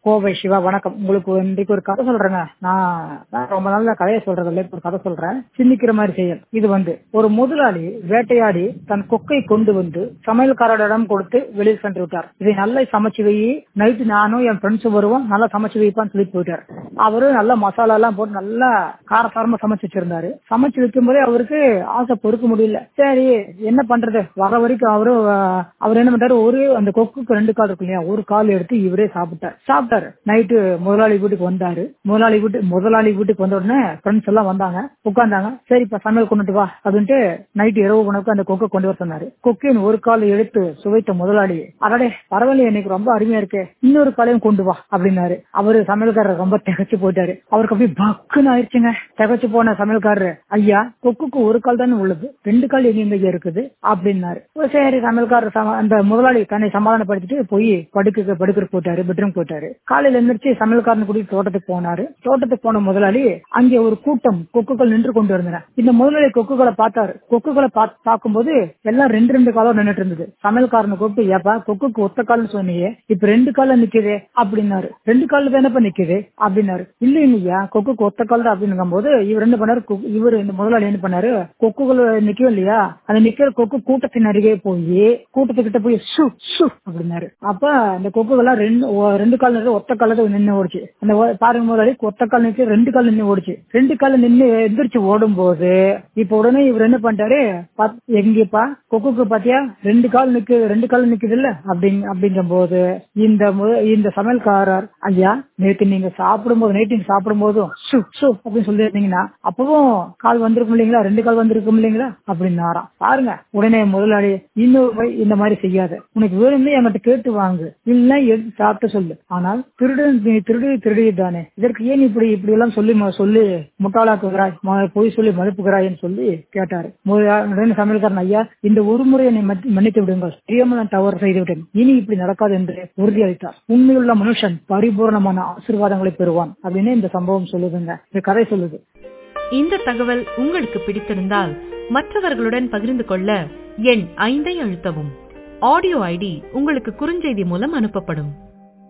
கோவை சிவா வணக்கம் உங்களுக்கு இன்றைக்கு ஒரு கதை சொல்றேங்க நான் நான் ரொம்ப நாள்ல கதையை சொல்றது இல்லை ஒரு கதை சொல்றேன் சிந்திக்கிற மாதிரி செயல் இது வந்து ஒரு முதலாளி வேட்டையாடி தன் கொக்கை கொண்டு வந்து சமையல்காரரிடம் கொடுத்து வெளியில் சென்று விட்டார் இதை நல்லா சமைச்சு வை நைட்டு நானும் என் ஃப்ரெண்ட்ஸும் வருவோம் நல்லா சமைச்சு வைப்பான்னு சொல்லி போயிட்டார் அவரு நல்லா மசாலா எல்லாம் போட்டு நல்லா காரசாரமா சமைச்சு வச்சிருந்தாரு சமைச்சு வைக்கும் போதே அவருக்கு ஆசை பொறுக்க முடியல சரி என்ன பண்றது வர வரைக்கும் அவரு அஹ், அவர் என்ன பண்றாரு ஒரு அந்த கொக்குக்கு ரெண்டு கால் இருக்கு இல்லையா ஒரு கால் எடுத்து இவரே சாப்பிட்டார் சாப்பிட்டாரு நைட்டு முதலாளி வீட்டுக்கு வந்தாரு முதலாளி வீட்டு முதலாளி வீட்டுக்கு வந்த உடனே ஃப்ரெண்ட்ஸ் எல்லாம் வந்தாங்க உட்கார்ந்தாங்க சரிப்பா சமையல் கொண்டுட்டு வா அப்படின்ட்டு நைட்டு இரவு உணவுக்கு அந்த கொக்கை கொண்டு வர சொன்னாரு கொக்கின் ஒரு கால் எடுத்து சுவைத்த முதலாளி அடடே பரவாயில்ல எனக்கு ரொம்ப அருமையா இருக்கு இன்னொரு காலையும் கொண்டு வா அப்படின்னாரு அவரு சமையல்காரர் ரொம்ப திகச்சு போயிட்டாரு அவருக்கு அப்படியே பக்குன்னு ஆயிடுச்சுங்க திகச்சு போன சமையல்காரரு ஐயா கொக்குக்கு ஒரு கால் தானே உள்ளது ரெண்டு கால் எங்க இங்க இருக்குது அப்படின்னாரு சரி சமையல்காரர் சம- அந்த முதலாளி தன்னை சமாதானப்படுத்திட்டு போய் படுக்க படுக்கிற போயிட்டாரு பெட்ரூம் போயிட்டாரு காலையில எந்திரிச்சு சமையல்காரன் கூட்டிட்டு தோட்டத்துக்கு போனாரு தோட்டத்துக்கு போன முதலாளி அங்கே ஒரு கூட்டம் கொக்குகள் நின்று கொண்டு இருந்தன இந்த முதலாளி கொக்குகளை பார்த்தாரு கொக்குகளை பாத்- பார்க்கும்போது எல்லாம் ரெண்டு ரெண்டு காலம் நின்னுட்டு இருந்தது சமையல்காரனை கூப்பிட்டு ஏப்பா கொக்குக்கு ஒத்த கால்னு சொன்னீங்க இப்ப ரெண்டு கால்ல நிக்குதே அப்படின்னாரு ரெண்டு கால்ல தானப்பா நிக்குது அப்படின்னாரு இல்லைங்கய்யா கொக்குக்கு ஒத்த கால் தான் அப்படிங்கும் போது இவர் என்ன பண்ணாரு கொக்கு- இவர் இந்த முதலாளி என்ன பண்ணாரு கொக்குகள் நிக்கும் இல்லையா அந்த நிக்கிற கொக்கு கூட்டத்தின் அருகே போய் கூட்டத்துக்கிட்ட போய் சு சு அப்படின்னாரு அப்ப அந்த கொக்குகள்லாம் ரெண்டு ஒ- ரெண்டு கால் நின்று ஒத்த கால நின்று ஓடிச்சு அந்த ஒ- பாருங்க முதலாளி ஒத்த கால் நின்று ரெண்டு கால் நின்று ஓடிச்சு ரெண்டு கால் நின்று எந்திரிச்சு ஓடும் போது இப்ப உடனே இவர் என்ன பண்ணிட்டாரு பாத்- எங்கப்பா கொக்குக்கு பாத்தியா ரெண்டு கால் நிக்கு ரெண்டு கால் நிக்குது இல்ல அப்படிங்க அப்படிங்கும் போது இந்த மு- இந்த சமையல்காரர் ஐயா நேத்து நீங்க சாப்பிடும் போது நைட்டு நீங்க சாப்பிடும் போதும் சு சு அப்படின்னு சொல்லியிருந்தீங்கன்னா அப்பவும் கால் வந்திருக்கும் இல்லைங்களா ரெண்டு கால் வந்திருக்கும் இல்லைங்களா அப்படின்னாராம் பாருங்க உடனே முதலாளி இன்னொரு முறை இந்த மாதிரி செய்யாத உனக்கு வேணும்னே என்கிட்ட கேட்டு வாங்கு இல்ல எடுத்து சாப்பிட்டு சொல்லு ஆனால் திருடு நீ திருடு திருடி தானே இதற்கு ஏன் இப்படி இப்படி எல்லாம் சொல்லி ம- சொல்லி முட்டாளாக்குகிறாய் ம- பொய் சொல்லி மதிப்புகிறாய்ன்னு சொல்லி கேட்டாரு மு- உடனே சமையல்காரன் ஐயா இந்த ஒரு முறை என்னை மத்தி- மன்னித்து விடுங்கள் தெரியாமல் நான் தவறு செய்து விட்டேன் இனி இப்படி நடக்காது என்று உறுதியளித்தார் உண்மையுள்ள மனுஷன் பரிபூர்ணமான ஆசீர்வாதங்களை பெறுவான் அப்படின்னு இந்த சம்பவம் சொல்லுதுங்க இந்த கதை சொல்லுது இந்த தகவல் உங்களுக்கு பிடித்திருந்தால் மற்றவர்களுடன் பகிர்ந்து கொள்ள எண் ஐந்தை அழுத்தவும் ஆடியோ ஐடி உங்களுக்கு குறுஞ்செய்தி மூலம் அனுப்பப்படும்